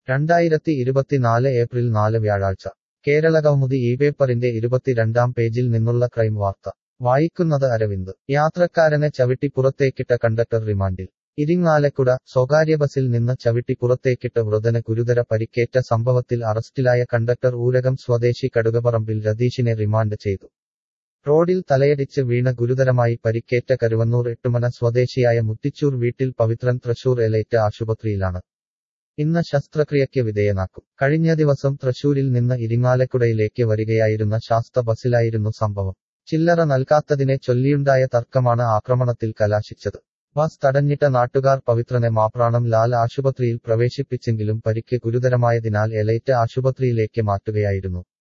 രണ്ടായിരത്തി ഇരുപത്തിനാല് ഏപ്രിൽ നാല് വ്യാഴാഴ്ച കേരളകൗമുദി ഈ പേപ്പറിന്റെ ഇരുപത്തിരണ്ടാം പേജിൽ നിന്നുള്ള ക്രൈം വാർത്ത വായിക്കുന്നത് അരവിന്ദ് യാത്രക്കാരനെ ചവിട്ടി പുറത്തേക്കിട്ട കണ്ടക്ടർ റിമാൻഡിൽ ഇരിങ്ങാലക്കുട സ്വകാര്യ ബസിൽ നിന്ന് ചവിട്ടി പുറത്തേക്കിട്ട വൃതന് ഗുരുതര പരിക്കേറ്റ സംഭവത്തിൽ അറസ്റ്റിലായ കണ്ടക്ടർ ഊരകം സ്വദേശി കടുകപറമ്പിൽ രതീഷിനെ റിമാൻഡ് ചെയ്തു റോഡിൽ തലയടിച്ച് വീണ ഗുരുതരമായി പരിക്കേറ്റ കരുവന്നൂർ എട്ടുമന സ്വദേശിയായ മുത്തിച്ചൂർ വീട്ടിൽ പവിത്രൻ തൃശൂർ എലൈറ്റ് ആശുപത്രിയിലാണ് ഇന്ന് ശസ്ത്രക്രിയയ്ക്ക് വിധേയനാക്കും കഴിഞ്ഞ ദിവസം തൃശൂരിൽ നിന്ന് ഇരിങ്ങാലക്കുടയിലേക്ക് വരികയായിരുന്ന ശാസ്ത ബസിലായിരുന്നു സംഭവം ചില്ലറ നൽകാത്തതിനെ ചൊല്ലിയുണ്ടായ തർക്കമാണ് ആക്രമണത്തിൽ കലാശിച്ചത് ബസ് തടഞ്ഞിട്ട നാട്ടുകാർ പവിത്രനെ മാപ്രാണം ലാൽ ആശുപത്രിയിൽ പ്രവേശിപ്പിച്ചെങ്കിലും പരിക്ക് ഗുരുതരമായതിനാൽ എലൈറ്റ് ആശുപത്രിയിലേക്ക് മാറ്റുകയായിരുന്നു